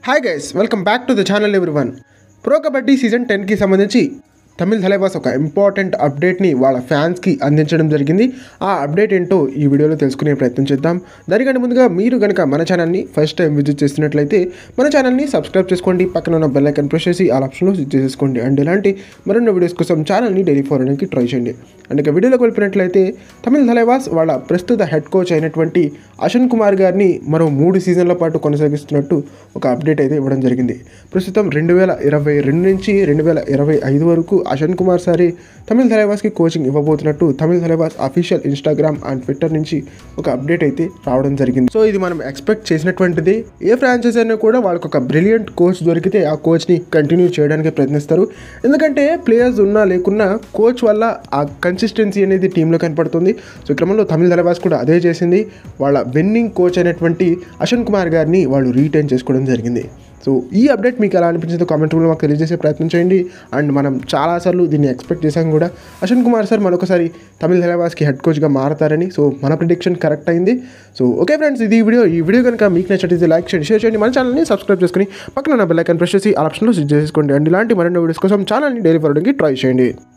hi guys welcome back to the channel everyone pro kabaddi season టెన్కి సంబంధించి తమిళ్ థలైవాస్ ఒక important అప్డేట్ని వాళ్ళ ఫ్యాన్స్కి అందించడం జరిగింది ఆ అప్డేట్ ఏంటో ఈ వీడియోలో తెలుసుకునే ప్రయత్నం చేద్దాం దానికంటే ముందుగా మీరు కనుక మన ఛానల్ని ఫస్ట్ టైం విజిట్ చేస్తున్నట్లయితే మన ఛానల్ని సబ్స్క్రైబ్ చేసుకోండి పక్కన ఉన్న బెల్ ఐకన్ ప్రెస్ చేసి ఆ ఆప్షన్లో స్విచ్ చేసుకోండి అండ్ ఇలాంటి మరిన్ని వీడియోస్ కోసం ఛానల్ని డైలీ ఫాలో అవడానికి ట్రై చేయండి అండ్ ఇక వీడియోలోకి వెళ్ళిపోయినట్లయితే తమిళ్ థలైవాస్ వాళ్ళ ప్రస్తుత హెడ్ కోచ్ అయినటువంటి అశన్ కుమార్ గారిని మరో మూడు సీజన్ల పాటు కొనసాగిస్తున్నట్టు ఒక అప్డేట్ అయితే ఇవ్వడం జరిగింది ప్రస్తుతం రెండు వేల ఇరవై రెండు నుంచి రెండు వేల ఇరవై ఐదు వరకు అశన్ కుమార్ సారి తమిళ్ థలైవాస్కి కోచింగ్ ఇవ్వబోతున్నట్టు Tamil Thalaivas official Instagram and Twitter నుంచి ఒక అప్డేట్ అయితే రావడం జరిగింది సో ఇది మనం ఎక్స్పెక్ట్ చేసినటువంటిది ఏ ఫ్రాంచైజ్ అయినా కూడా వాళ్ళకి ఒక బ్రిలియంట్ కోచ్ దొరికితే ఆ కోచ్ని కంటిన్యూ చేయడానికి ప్రయత్నిస్తారు ఎందుకంటే ప్లేయర్స్ ఉన్నా లేకున్నా కోచ్ వల్ల ఆ కన్సిస్టెన్సీ అనేది టీంలో కనపడుతుంది సో ఈ క్రమంలో తమిళ ధలవాస్ కూడా అదే చేసింది వాళ్ళ విన్నింగ్ కోచ్ అయినటువంటి అశ్వన్ కుమార్ గారిని వాళ్ళు రీటైన్ చేసుకోవడం జరిగింది సో ఈ అప్డేట్ మీకు ఎలా అనిపించిందో కామెంట్ రూమ్లో మాకు తెలియజేసే ప్రయత్నం చేయండి అండ్ మనం చాలాసార్లు దీన్ని ఎక్స్పెక్ట్ చేశాం కూడా అశ్వన్ కుమార్ సార్ మరొకసారి తమిళ ధలవాస్కి హెడ్ కోచ్గా మారతారని సో మన ప్రిడిక్షన్ కరెక్ట్ అయింది సో ఓకే ఫ్రెండ్స్ ఇది ఈ వీడియో ఈ వీడియో కనుక మీకు నచ్చితే లైక్ చేయండి షేర్ చేయండి మన ఛానల్ని సబ్స్క్రైబ్ చేసుకుని పక్కన ఉన్న బెల్ ఐకాన్ ప్రెస్ చేసి ఆ ఆప్షన్లో స్విచ్ చేసుకోండి అండ్ ఇలాంటి మరిన్ని వీడియోస్ కోసం ఛానల్ని డైలీ ఫాలోకి ట్రై చేయండి